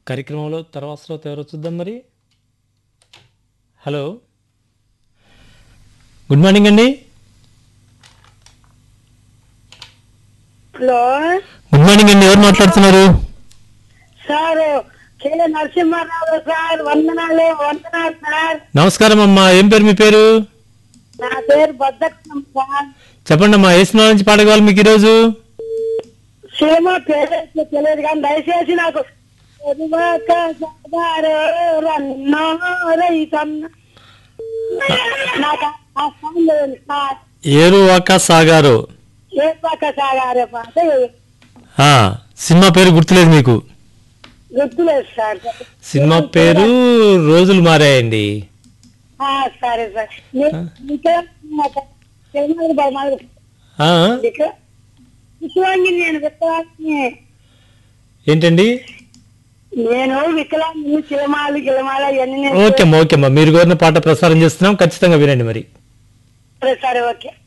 కార్యక్రమంలో తర్వాత శ్రోత ఎవరో చూద్దాం మరి హలో గుడ్ మార్నింగ్ అండి హలో గుడ్ మార్నింగ్ అండి ఎవరు మాట్లాడుతున్నారు సార్ కే నరసింహారావు సార్ వందనాలు వందనాలు సార్ నమస్కారం అమ్మా ఏం పేరు మీ పేరు నా పేరు బద్దకం సార్ చెప్పండి అమ్మా ఏ సినిమా నుంచి పాట కావాలి మీకు ఈరోజు సినిమా పేరు తెలియదు కానీ దయచేసి నాకు ఎరువాక సాగారు రన్నో రైతన్న. నాకు ఆ సాంగ్ లేదు సార్ ఏరు వాక సాగారు ఎరువాక సాగారు పాట ఆ, సినిమా పేరు గుర్తులేదు మీకు గుర్తులేదు సార్ సినిమా పేరు రోజులు మారాయండి ఆ, సరే సార్ మీ- ఇంకా సినిమాలు బాగా మాకు- ఆ, విక్ర- విశ్వాంగి నేను విక్రాంతి ఏంటండి నేను వికలాంగి చిలమాలు గిలమాల ఇవన్నీ నేను ఓకే అమ్మా ఓకే అమ్మా మీరు కోరిన పాట ప్రసారం చేస్తున్నాం ఖచ్చితంగా వినండి మరి సరే, సరే ఓకే